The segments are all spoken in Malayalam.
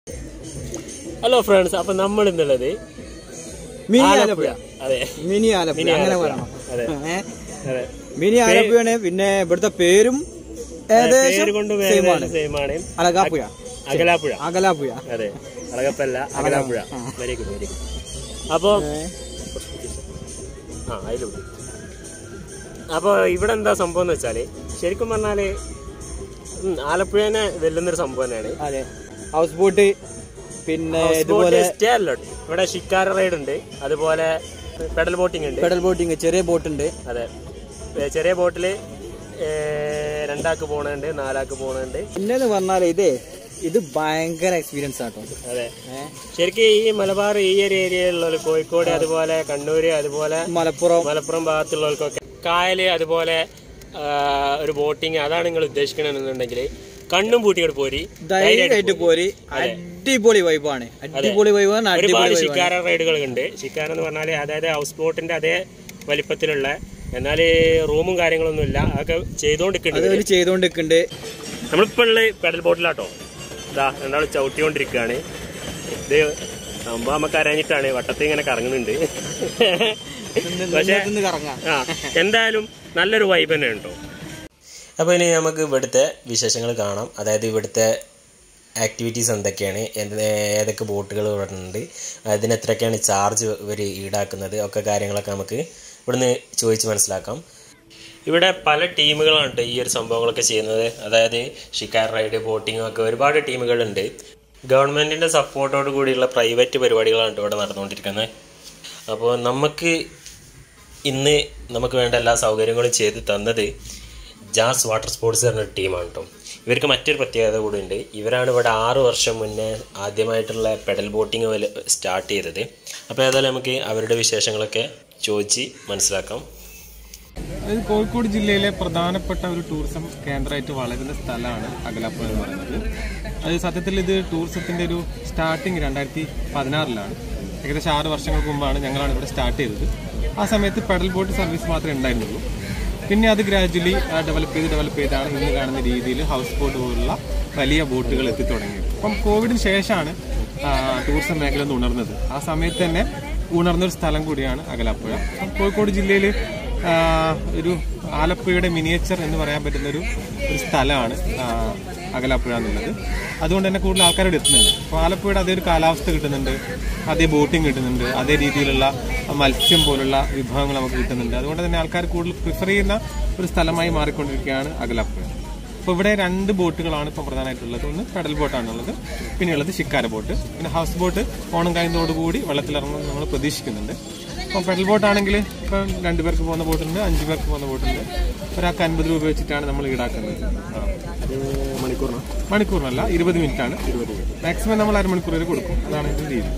ഹലോ ഫ്രണ്ട്സ് അപ്പൊ നമ്മൾ ഇന്നുള്ളത് മിനി ആലപ്പുഴ ആലപ്പുഴ അതെ മിനി ആലപ്പുഴ മിനി അങ്ങനെ ആലപ്പുഴ. പറയണം അതെ. ഏ? അതെ മിനി ആലപ്പുഴയാണ് പിന്നെ ഇവിടുത്തെ പേരും ഏകദേശം പേര് കൊണ്ട് സെയിം ആണ് സെയിം ആണ് അലകാപ്പുഴ അകലാപ്പുഴ അകലാപ്പുഴ അതെ അളകപ്പല്ല Akalapuzha very good very good അപ്പൊ ഏ? ആ അതിലുണ്ട് അപ്പോൾ ഇവിടെ എന്താ സംഭവം എന്ന് വെച്ചാൽ ശരിക്കും പറഞ്ഞാൽ ആലപ്പുഴനെ വെല്ലുന്നൊരു സംഭവം തന്നെയാണ് അതെ ഹൗസ് ബോട്ട് പിന്നെ House boat ഇതുപോലെ stay അല്ല കേട്ടോ. ഇവിടെ ഷിക്കാര റൈഡ് ഉണ്ട് അതുപോലെ പെഡൽ ബോട്ടിംഗ് ഉണ്ട് പെഡൽ ബോട്ടിങ് ചെറിയ ബോട്ട് ഉണ്ട് അതെ ഏ, ചെറിയ ബോട്ടിൽ രണ്ടാൾക്ക് പോണുണ്ട് നാലാൾക്ക് പോണുണ്ട് പിന്നെന്ന് പറഞ്ഞാൽ ഇതേ ഇത് ഭയങ്കര എക്സ്പീരിയൻസ് ആട്ടോ അതെ ഏ? ശരിക്കും ഈ മലബാർ ഈ ഒരു ഏരിയയിലുള്ള കോഴിക്കോട് അതുപോലെ കണ്ണൂര് അതുപോലെ മലപ്പുറം മലപ്പുറം ഭാഗത്തുള്ളവർക്കൊക്കെ കായല് അതുപോലെ ആ, ഒരു ബോട്ടിങ് അതാണ് നിങ്ങൾ ഉദ്ദേശിക്കണമെന്നുണ്ടെങ്കിൽ കണ്ണും പൂട്ടിയോട് പോരി ധൈര്യമായിട്ട് പോരി അടിപൊളി വൈബാണ് അടിപൊളി വൈബാണ് ഒരുപാട് അടിപൊളി വൈബാണ് ശിക്കാര റൈഡുകൾ ഉണ്ട് ശിക്കാര എന്ന് പറഞ്ഞാൽ അതായത് ഹൗസ് ബോട്ടിന്റെ അതേ വലിപ്പത്തിലുള്ള എന്നാൽ റൂമും കാര്യങ്ങളൊന്നും ഇല്ല അതൊക്കെ ചെയ്തുകൊണ്ടിരിക്കുന്നുണ്ട് അത് ചെയ്തോണ്ടിരിക്കുന്നുണ്ട് നമ്മളിപ്പോൾ ഉള്ള പെഡൽ ബോട്ടിലാട്ടോ ഇതാ രണ്ടാൾ ചവിട്ടിക്കൊണ്ടിരിക്കുകയാണ് ഇത് സംഭവം നമുക്ക് അറിഞ്ഞിട്ടാണ് വട്ടത്തിൽ ഇങ്ങനെ കറങ്ങുന്നുണ്ട് പക്ഷേ നിന്ന് കറങ്ങാം ആ എന്തായാലും നല്ലൊരു വൈബ് തന്നെ ഉണ്ടോ അപ്പോൾ ഇനി നമുക്ക് ഇവിടുത്തെ വിശേഷങ്ങൾ കാണാം അതായത് ഇവിടുത്തെ ആക്ടിവിറ്റീസ് എന്തൊക്കെയാണ് എന്ത് ഏതൊക്കെ ബോട്ടുകൾ ഇവിടെ ഉണ്ട് അതിന് എത്രയൊക്കെയാണ് ചാർജ് ഇവർ ഈടാക്കുന്നത് ഒക്കെ കാര്യങ്ങളൊക്കെ നമുക്ക് ഇവിടുന്ന് ചോദിച്ച് മനസ്സിലാക്കാം ഇവിടെ പല ടീമുകളാണ് ട്ടോ ഈ ഒരു സംഭവങ്ങളൊക്കെ ചെയ്യുന്നത് അതായത് ഷിക്കാർ റൈഡ് ബോട്ടിംഗ് ഒക്കെ ഒരുപാട് ടീമുകളുണ്ട് ഗവൺമെൻറ്റിൻ്റെ സപ്പോർട്ടോട് കൂടിയുള്ള പ്രൈവറ്റ് പരിപാടികളാണ് ട്ടോ ഇവിടെ നടന്നുകൊണ്ടിരിക്കുന്നത് അപ്പോൾ നമുക്ക് ഇന്ന് നമുക്ക് വേണ്ട എല്ലാ സൗകര്യങ്ങളും ചെയ്ത് തന്നത് ജാസ് വാട്ടർ സ്പോർട്സ് പറഞ്ഞ ടീമാണ് കേട്ടോ ഇവർക്ക് മറ്റൊരു പ്രത്യേകത കൂടി ഉണ്ട് ഇവരാണ് ഇവിടെ ആറ് വർഷം മുന്നേ ആദ്യമായിട്ടുള്ള പെഡൽ ബോട്ടിങ് സ്റ്റാർട്ട് ചെയ്തത് അപ്പോൾ ഏതായാലും നമുക്ക് അവരുടെ വിശേഷങ്ങളൊക്കെ ചോദിച്ച് മനസ്സിലാക്കാം അതായത് കോഴിക്കോട് ജില്ലയിലെ പ്രധാനപ്പെട്ട ഒരു ടൂറിസം കേന്ദ്രമായിട്ട് വളരുന്ന സ്ഥലമാണ് അകലാപ്പുഴ എന്ന് പറയുന്നത് അത് സത്യത്തിൽ ഇത് ടൂറിസത്തിന്റെ ഒരു സ്റ്റാർട്ടിങ് രണ്ടായിരത്തി പതിനാറിലാണ് ഏകദേശം ആറ് വർഷങ്ങൾക്ക് മുമ്പാണ് ഞങ്ങളാണ് ഇവിടെ സ്റ്റാർട്ട് ചെയ്തത് ആ സമയത്ത് പെഡൽ ബോട്ട് സർവീസ് മാത്രമേ ഉണ്ടായിരുന്നുള്ളൂ പിന്നെ അത് ഗ്രാജുവലി ഡെവലപ്പ് ചെയ്ത് ഡെവലപ്പ് ചെയ്താണ് ഇന്ന് കാണുന്ന രീതിയിൽ ഹൗസ് ബോട്ട് പോലുള്ള വലിയ ബോട്ടുകൾ എത്തി തുടങ്ങിയത് അപ്പം കോവിഡിന് ശേഷമാണ് ആ, ടൂറിസം മേഖല ഒന്ന് ഉണർന്നത് ആ സമയത്ത് തന്നെ ഉണർന്നൊരു സ്ഥലം കൂടിയാണ് അകലാപ്പുഴ അപ്പം കോഴിക്കോട് ജില്ലയിൽ ഒരു ആലപ്പുഴയുടെ മിനിയേച്ചർ എന്ന് പറയാൻ പറ്റുന്ന ഒരു ഒരു സ്ഥലമാണ് ആ, അകലാപ്പുഴ എന്നുള്ളത് അതുകൊണ്ട് തന്നെ കൂടുതൽ ആൾക്കാരോട് എത്തുന്നുണ്ട് അപ്പോൾ ആലപ്പുഴയുടെ അതേ ഒരു കാലാവസ്ഥ കിട്ടുന്നുണ്ട് അതേ ബോട്ടിംഗ് കിട്ടുന്നുണ്ട് അതേ രീതിയിലുള്ള മത്സ്യം പോലുള്ള വിഭവങ്ങൾ നമുക്ക് കിട്ടുന്നുണ്ട് അതുകൊണ്ട് തന്നെ ആൾക്കാർ കൂടുതൽ പ്രിഫർ ചെയ്യുന്ന ഒരു സ്ഥലമായി മാറിക്കൊണ്ടിരിക്കുകയാണ് അകലാപ്പുഴ അപ്പോൾ ഇവിടെ രണ്ട് ബോട്ടുകളാണ് ഇപ്പോൾ പ്രധാനമായിട്ടുള്ളത് ഒന്ന് പെഡൽ ബോട്ടാണുള്ളത് പിന്നെയുള്ളത് ശിക്കാര ബോട്ട് പിന്നെ ഹൗസ് ബോട്ട് ഓണം കഴിയുന്നതോടുകൂടി വെള്ളത്തിലിറങ്ങുമെന്ന് നമ്മൾ പ്രതീക്ഷിക്കുന്നുണ്ട് അപ്പം പെഡൽ ബോട്ടാണെങ്കിൽ ഇപ്പം രണ്ട് പേർക്ക് പോകുന്ന ബോട്ടുണ്ട് അഞ്ച് പേർക്ക് പോകുന്ന ബോട്ടുണ്ട് ഒരാൾക്ക് അൻപത് രൂപ വെച്ചിട്ടാണ് നമ്മൾ ഈടാക്കുന്നത് ആ. അത് മണിക്കൂറിനോ മണിക്കൂറിനല്ല ഇരുപത് മിനിറ്റ് ആണ് ഇരുപത് മാക്സിമം നമ്മൾ അരമണിക്കൂർ വരെ കൊടുക്കും അതാണ് ഇതിന്റെ രീതി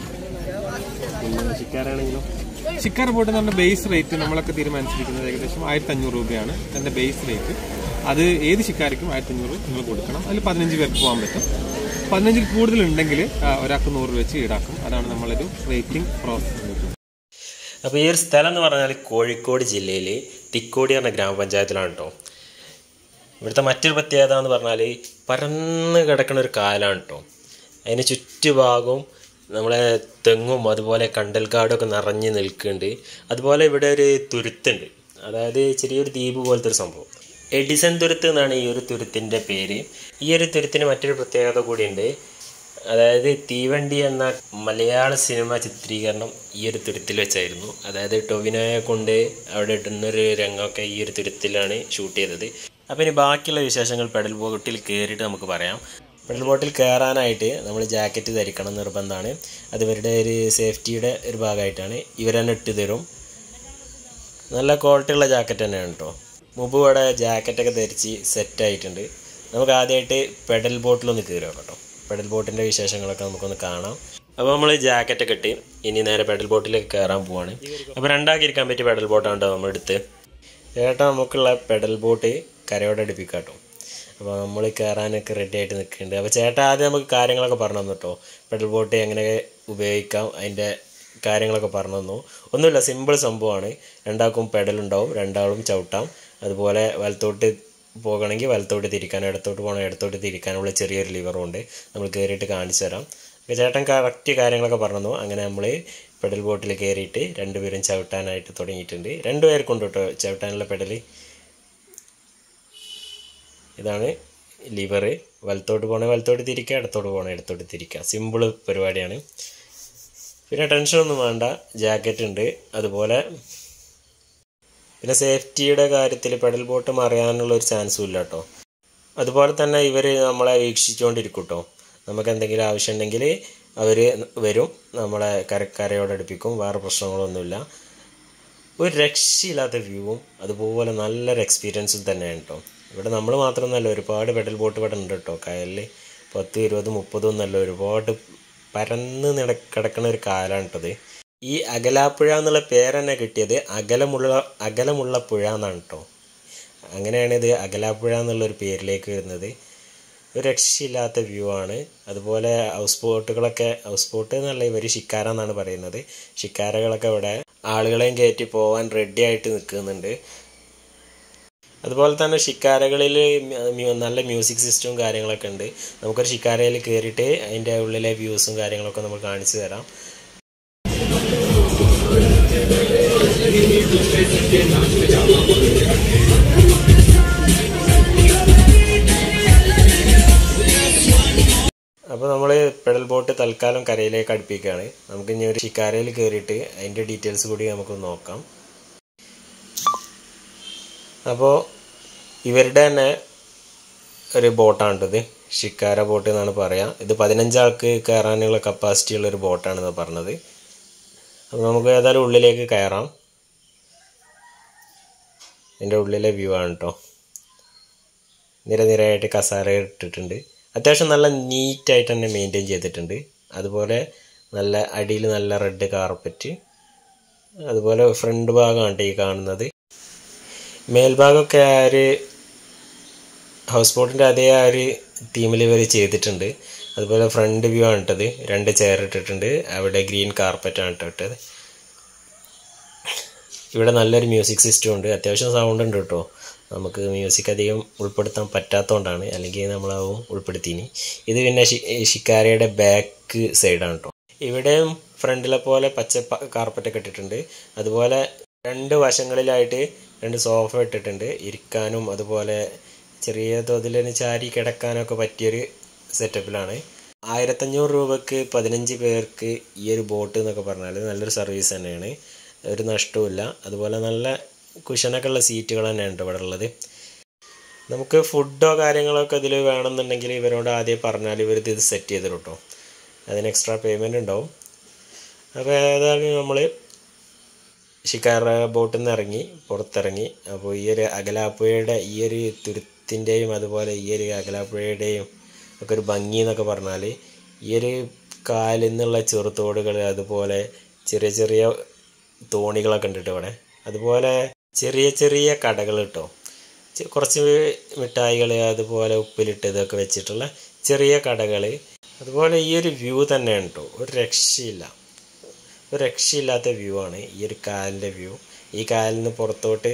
പിന്നെ ശിക്കാരാണെങ്കിലോ ചിക്കൻ ബോട്ട് എന്ന് പറഞ്ഞ ബേസ് റേറ്റ് നമ്മളൊക്കെ തീരുമാനിച്ചിരിക്കുന്നത് ഏകദേശം ആയിരത്തി അഞ്ഞൂറ് രൂപയാണ് അതിന്റെ ബേസ് റേറ്റ് അത് ഏത് ശിക്കാരിക്കും ആയിരത്തി അഞ്ഞൂറ് നിങ്ങൾ കൊടുക്കണം അതിൽ പതിനഞ്ച് പേർക്ക് പോകാൻ പറ്റും പതിനഞ്ചിൽ കൂടുതൽ ഉണ്ടെങ്കിൽ ഒരാൾക്ക് നൂറ് രൂപ വെച്ച് ഈടാക്കും അതാണ് നമ്മളൊരു റേറ്റിംഗ് പ്രോസസ് അപ്പോൾ ഈ ഒരു സ്ഥലം എന്ന് പറഞ്ഞാൽ കോഴിക്കോട് ജില്ലയിൽ തിക്കോടി എന്ന ഗ്രാമപഞ്ചായത്തിലാണ് കേട്ടോ ഇവിടുത്തെ മറ്റൊരു പ്രത്യേകത എന്ന് പറഞ്ഞാൽ പരന്ന് കിടക്കുന്ന ഒരു കായലാണ് കേട്ടോ അതിന് ചുറ്റുഭാഗവും നമ്മളെ തെങ്ങും അതുപോലെ കണ്ടൽക്കാടൊക്കെ നിറഞ്ഞ് നിൽക്കുന്നുണ്ട് അതുപോലെ ഇവിടെ ഒരു തുരുത്തുണ്ട് അതായത് ചെറിയൊരു ദ്വീപ് പോലത്തെ ഒരു സംഭവം എഡിസൺ തുരുത്ത് എന്നാണ് ഈ ഒരു തുരുത്തിൻ്റെ പേര് ഈ ഒരു തുരുത്തിന് മറ്റൊരു പ്രത്യേകത കൂടിയുണ്ട് അതായത് തീവണ്ടി എന്ന മലയാള സിനിമ ചിത്രീകരണം ഈ ഒരു തുരുത്തിൽ വെച്ചായിരുന്നു അതായത് ടൊവിനോയെ കൊണ്ട് അവിടെ ഇടുന്നൊരു രംഗമൊക്കെ ഈ ഒരു തുരുത്തിലാണ് ഷൂട്ട് ചെയ്തത് അപ്പോൾ ഇനി ബാക്കിയുള്ള വിശേഷങ്ങൾ പെഡൽ ബോട്ടിൽ കയറിയിട്ട് നമുക്ക് പറയാം പെഡൽ ബോട്ടിൽ കയറാനായിട്ട് നമ്മൾ ജാക്കറ്റ് ധരിക്കണം നിർബന്ധമാണ് അത് ഇവരുടെ ഒരു സേഫ്റ്റിയുടെ ഒരു ഭാഗമായിട്ടാണ് ഇവർ തന്നെ ഇട്ട് തരും നല്ല ക്വാളിറ്റി ഉള്ള ജാക്കറ്റ് തന്നെയാണ് കേട്ടോ മുമ്പ് ഇവിടെ ജാക്കറ്റൊക്കെ ധരിച്ച് സെറ്റ് ആയിട്ടുണ്ട് നമുക്ക് ആദ്യമായിട്ട് പെഡൽ ബോട്ടിലൊന്ന് കയറി കേട്ടോ പെഡൽ ബോട്ടിൻ്റെ വിശേഷങ്ങളൊക്കെ നമുക്കൊന്ന് കാണാം അപ്പോൾ നമ്മൾ ജാക്കറ്റൊക്കെ ഇട്ട് ഇനി നേരെ പെഡൽ ബോട്ടിലേക്ക് കയറാൻ പോവാണ് അപ്പോൾ രണ്ടാക്കി ഇരിക്കാൻ പറ്റിയ പെഡൽ ബോട്ടാണ് കേട്ടോ നമ്മളെടുത്ത് ചേട്ടാ നമുക്കുള്ള പെഡൽ ബോട്ട് കരയോടെ അടുപ്പിക്കാം കേട്ടോ അപ്പോൾ നമ്മൾ കയറാനൊക്കെ റെഡി ആയിട്ട് നിൽക്കുന്നുണ്ട് അപ്പോൾ ചേട്ടാ ആദ്യം നമുക്ക് കാര്യങ്ങളൊക്കെ പറഞ്ഞു തന്നു കേട്ടോ പെഡൽ ബോട്ട് എങ്ങനെ ഉപയോഗിക്കാം അതിൻ്റെ കാര്യങ്ങളൊക്കെ പറഞ്ഞു തന്നു ഒന്നുമില്ല സിമ്പിൾ സംഭവമാണ് രണ്ടാൾക്കും പെഡൽ ഉണ്ടാവും രണ്ടാളും ചവിട്ടാം അതുപോലെ വലത്തോട്ട് പോകണമെങ്കിൽ വലത്തോട്ട് തിരിക്കാനും ഇടത്തോട്ട് പോകണം ഇടത്തോട്ട് തിരിക്കാനുള്ള ചെറിയൊരു ലിവറും ഉണ്ട് നമ്മൾ കയറിയിട്ട് കാണിച്ചു തരാം അപ്പോൾ ചേട്ടൻ കറക്റ്റ് കാര്യങ്ങളൊക്കെ പറഞ്ഞു അങ്ങനെ നമ്മൾ പെഡൽ ബോട്ടിൽ കയറിയിട്ട് രണ്ടുപേരും ചവിട്ടാനായിട്ട് തുടങ്ങിയിട്ടുണ്ട് രണ്ടുപേർക്കുണ്ട് കേട്ടോ ചവിട്ടാനുള്ള പെഡൽ ഇതാണ് ലിവർ വലത്തോട്ട് പോകണേ വലത്തോട്ട് തിരിക്കുക ഇടത്തോട്ട് പോകണേ ഇടത്തോട്ട് തിരിക്കുക സിമ്പിൾ പരിപാടിയാണ് പിന്നെ ടെൻഷനൊന്നും വേണ്ട ജാക്കറ്റ് ഉണ്ട് അതുപോലെ പിന്നെ സേഫ്റ്റിയുടെ കാര്യത്തിൽ പെഡൽ ബോട്ട് മറിയാനുള്ള ഒരു ചാൻസും ഇല്ല കേട്ടോ അതുപോലെ തന്നെ ഇവർ നമ്മളെ വീക്ഷിച്ചുകൊണ്ടിരിക്കും കേട്ടോ നമുക്ക് എന്തെങ്കിലും ആവശ്യമുണ്ടെങ്കിൽ അവർ വരും നമ്മളെ കര കരയോട് അടുപ്പിക്കും വേറെ പ്രശ്നങ്ങളൊന്നുമില്ല ഒരു രക്ഷയില്ലാത്ത വ്യൂവും അതുപോലെ നല്ലൊരു എക്സ്പീരിയൻസും തന്നെയാണ് കേട്ടോ ഇവിടെ നമ്മൾ മാത്രമൊന്നുമല്ല ഒരുപാട് പെഡൽ ബോട്ട് ഇവിടെ ഉണ്ട് കേട്ടോ കായലിൽ പത്ത് ഇരുപത് മുപ്പതും എന്നല്ല ഒരുപാട് പരന്ന് നിട കിടക്കുന്ന ഒരു കാലാണ് കേട്ടത് ഈ അകലാപ്പുഴ എന്നുള്ള പേര് തന്നെ കിട്ടിയത് അകലമുള്ള അകലമുള്ള പുഴ എന്നാണ് കേട്ടോ അങ്ങനെയാണ് ഇത് അകലാപ്പുഴ എന്നുള്ളൊരു പേരിലേക്ക് വരുന്നത് ഒരു രക്ഷയില്ലാത്ത വ്യൂ ആണ് അതുപോലെ ഹൗസ് ബോട്ടുകളൊക്കെ ഹൗസ് ബോട്ട് എന്നല്ല ഇവർ ഷിക്കാര എന്നാണ് പറയുന്നത് ഷിക്കാരകളൊക്കെ ഇവിടെ ആളുകളെയും കയറ്റി പോകാൻ റെഡി ആയിട്ട് നിൽക്കുന്നുണ്ട് അതുപോലെ തന്നെ ഷിക്കാരകളിൽ നല്ല മ്യൂസിക് സിസ്റ്റവും കാര്യങ്ങളൊക്കെ ഉണ്ട് നമുക്കൊരു ഷിക്കാരയിൽ കയറിയിട്ട് അതിൻ്റെ ഉള്ളിലെ വ്യൂസും കാര്യങ്ങളൊക്കെ നമ്മൾ കാണിച്ചു തരാം അപ്പോൾ നമ്മൾ പെഡൽ ബോട്ട് തൽക്കാലം കരയിലേക്ക് അടുപ്പിക്കുകയാണ് നമുക്ക് ഇനി ഒരു ഷിക്കാരയിൽ കയറിയിട്ട് അതിൻ്റെ ഡീറ്റെയിൽസ് കൂടി നമുക്ക് നോക്കാം അപ്പോൾ ഇവരുടെ തന്നെ ഒരു ബോട്ടാണിത് ഷിക്കാര ബോട്ട് എന്നാണ് പറയുക ഇത് പതിനഞ്ചാൾക്ക് കയറാനുള്ള കപ്പാസിറ്റി ഉള്ള ഒരു ബോട്ടാണെന്ന് പറഞ്ഞത് അപ്പോൾ നമുക്ക് ഏതായാലും ഉള്ളിലേക്ക് കയറാം ഇതിൻ്റെ ഉള്ളിലെ വ്യൂ ആണ് കേട്ടോ നിരനിരയായിട്ട് കസാര ഇട്ടിട്ടുണ്ട് അത്യാവശ്യം നല്ല നീറ്റായിട്ട് തന്നെ മെയിൻറ്റെയിൻ ചെയ്തിട്ടുണ്ട് അതുപോലെ നല്ല അടിയിൽ നല്ല റെഡ് കാർപ്പറ്റ് അതുപോലെ ഫ്രണ്ട് ഭാഗമാണ് ഈ കാണുന്നത് മേൽഭാഗമൊക്കെ ആ ഒരു ഹൗസ് ബോട്ടിൻ്റെ അതേ ആ ഒരു തീമിൽ ഇവർ ചെയ്തിട്ടുണ്ട് അതുപോലെ ഫ്രണ്ട് വ്യൂ ആണ് ഇട്ടത് രണ്ട് ചെയർ ഇട്ടിട്ടുണ്ട് അവിടെ ഗ്രീൻ കാർപ്പറ്റാണ് ഇട്ടിട്ടത് ഇവിടെ നല്ലൊരു മ്യൂസിക് സിസ്റ്റം ഉണ്ട് അത്യാവശ്യം സൗണ്ട് ഉണ്ട് കേട്ടോ നമുക്ക് മ്യൂസിക് അധികം ഉൾപ്പെടുത്താൻ പറ്റാത്തതുകൊണ്ടാണ് അല്ലെങ്കിൽ നമ്മളാവും ഉൾപ്പെടുത്തിന് ഇത് പിന്നെ ഷിക്കാരയുടെ ബാക്ക് സൈഡാണ് കേട്ടോ ഇവിടെയും ഫ്രണ്ടിലെ പോലെ പച്ച കാർപ്പറ്റൊക്കെ ഇട്ടിട്ടുണ്ട് അതുപോലെ രണ്ട് വശങ്ങളിലായിട്ട് രണ്ട് സോഫ ഇട്ടിട്ടുണ്ട് ഇരിക്കാനും അതുപോലെ ചെറിയ തോതിൽ ചാരി കിടക്കാനൊക്കെ പറ്റിയൊരു സെറ്റപ്പിലാണ് ആയിരത്തഞ്ഞൂറ് രൂപക്ക് പതിനഞ്ച് പേർക്ക് ഈ ഒരു ബോട്ട് എന്നൊക്കെ പറഞ്ഞാൽ നല്ലൊരു സർവീസ് തന്നെയാണ് ഒരു നഷ്ടവുമില്ല അതുപോലെ നല്ല കുഷനൊക്കെ ഉള്ള സീറ്റുകൾ തന്നെയാണ് ഇവിടെ ഉള്ളത് നമുക്ക് ഫുഡോ കാര്യങ്ങളൊക്കെ ഇതിൽ വേണമെന്നുണ്ടെങ്കിൽ ഇവരോട് ആദ്യം പറഞ്ഞാൽ ഇവർ ഇത് സെറ്റ് ചെയ്ത് കേട്ടോ അതിന് എക്സ്ട്രാ പേയ്മെൻറ്റ് ഉണ്ടാവും അപ്പോൾ ഏതായാലും നമ്മൾ ഷിക്കാറ ബോട്ടിൽ നിന്ന് ഇറങ്ങി പുറത്തിറങ്ങി അപ്പോൾ ഈ ഒരു അകലാപ്പുഴയുടെ ഈ ഒരു തുരുത്തിൻ്റെയും അതുപോലെ ഈ ഒരു അകലാപ്പുഴയുടെയും ഒക്കെ ഒരു ഭംഗി എന്നൊക്കെ പറഞ്ഞാൽ ഈ ഒരു കാലിൽ നിന്നുള്ള ചെറുതോടുകൾ അതുപോലെ ചെറിയ ചെറിയ തോണികളൊക്കെ ഉണ്ട് കേട്ടോ ഇവിടെ അതുപോലെ ചെറിയ ചെറിയ കടകൾ കേട്ടോ കുറച്ച് മിഠായികൾ അതുപോലെ ഉപ്പിലിട്ടതൊക്കെ വെച്ചിട്ടുള്ള ചെറിയ കടകൾ അതുപോലെ ഈ ഒരു വ്യൂ തന്നെയാണ് കേട്ടോ ഒരു രക്ഷയില്ല ഒരു രക്ഷയില്ലാത്ത വ്യൂ ആണ് ഈ ഒരു കാലിൻ്റെ വ്യൂ ഈ കാലിൽ നിന്ന് പുറത്തോട്ട്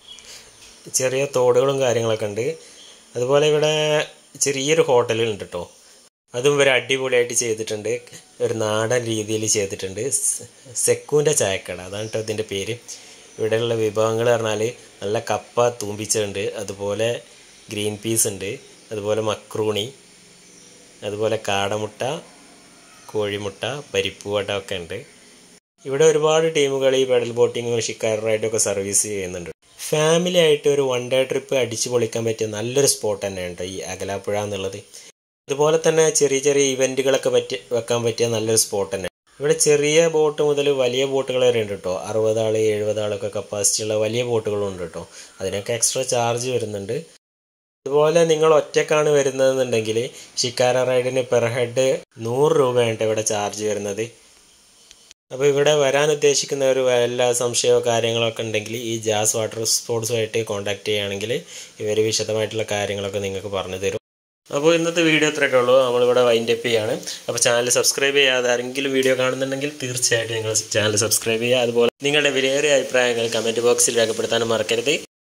ചെറിയ തോടുകളും കാര്യങ്ങളൊക്കെ ഉണ്ട് അതുപോലെ ഇവിടെ ചെറിയൊരു ഹോട്ടലുണ്ട് കേട്ടോ അതും ഇവർ അടിപൊളിയായിട്ട് ചെയ്തിട്ടുണ്ട് ഒരു നാടൻ രീതിയിൽ ചെയ്തിട്ടുണ്ട് സെക്കൂൻ്റെ ചായക്കട അതാണ് കേട്ടോ ഇതിൻ്റെ പേര് ഇവിടെയുള്ള വിഭവങ്ങൾ പറഞ്ഞാൽ നല്ല കപ്പ തൂമ്പിച്ചുണ്ട് അതുപോലെ ഗ്രീൻ പീസ് ഉണ്ട് അതുപോലെ മക്രൂണി അതുപോലെ കാടമുട്ട കോഴിമുട്ട പരിപ്പുവട ഒക്കെ ഉണ്ട് ഇവിടെ ഒരുപാട് ടീമുകൾ ഈ പെഡൽ ബോട്ടിങ്ങും ഷിക്കാർ റൈഡൊക്കെ സർവീസ് ചെയ്യുന്നുണ്ട് ഫാമിലി ആയിട്ട് ഒരു വൺ ഡേ ട്രിപ്പ് അടിച്ചു പൊളിക്കാൻ പറ്റിയ നല്ലൊരു സ്പോട്ട് തന്നെയാണ് ഈ അകലാപ്പുഴ എന്നുള്ളത് അതുപോലെ തന്നെ ചെറിയ ചെറിയ ഇവൻറ്റുകളൊക്കെ പറ്റി വെക്കാൻ പറ്റിയ നല്ലൊരു സ്പോട്ട് തന്നെ ഇവിടെ ചെറിയ ബോട്ട് മുതൽ വലിയ ബോട്ടുകൾ വരെ ഉണ്ട് കേട്ടോ അറുപത് ആൾ എഴുപത് ആളൊക്കെ കപ്പാസിറ്റി ഉള്ള വലിയ ബോട്ടുകളും ഉണ്ട് കേട്ടോ അതിനൊക്കെ എക്സ്ട്രാ ചാർജ് വരുന്നുണ്ട് അതുപോലെ നിങ്ങൾ ഒറ്റക്കാണ് വരുന്നതെന്നുണ്ടെങ്കിൽ ഷിക്കാര റൈഡിന് പെർ ഹെഡ് നൂറ് രൂപയാണ് ഇവിടെ ചാർജ് വരുന്നത് അപ്പോൾ ഇവിടെ വരാൻ ഉദ്ദേശിക്കുന്നവർ വല്ല സംശയമോ കാര്യങ്ങളൊക്കെ ഉണ്ടെങ്കിൽ ഈ ജാസ് വാട്ടർ സ്പോർട്സുമായിട്ട് കോൺടാക്ട് ചെയ്യുകയാണെങ്കിൽ ഇവർ വിശദമായിട്ടുള്ള കാര്യങ്ങളൊക്കെ നിങ്ങൾക്ക് പറഞ്ഞു തരും അപ്പോൾ ഇന്നത്തെ വീഡിയോ ഇത്രയൊക്കെ ഉള്ളൂ നമ്മളിവിടെ വൈൻഡ് അപ്പ് ചെയ്യാണ് അപ്പോൾ ചാനൽ സബ്സ്ക്രൈബ് ചെയ്യാതെ ആരെങ്കിലും വീഡിയോ കാണുന്നുണ്ടെങ്കിൽ തീർച്ചയായിട്ടും നിങ്ങൾ ചാനൽ സബ്സ്ക്രൈബ് ചെയ്യുക അതുപോലെ നിങ്ങളുടെ വിലയേറിയ അഭിപ്രായങ്ങൾ കമൻറ്റ് ബോക്സിൽ രേഖപ്പെടുത്താനും മറക്കരുത്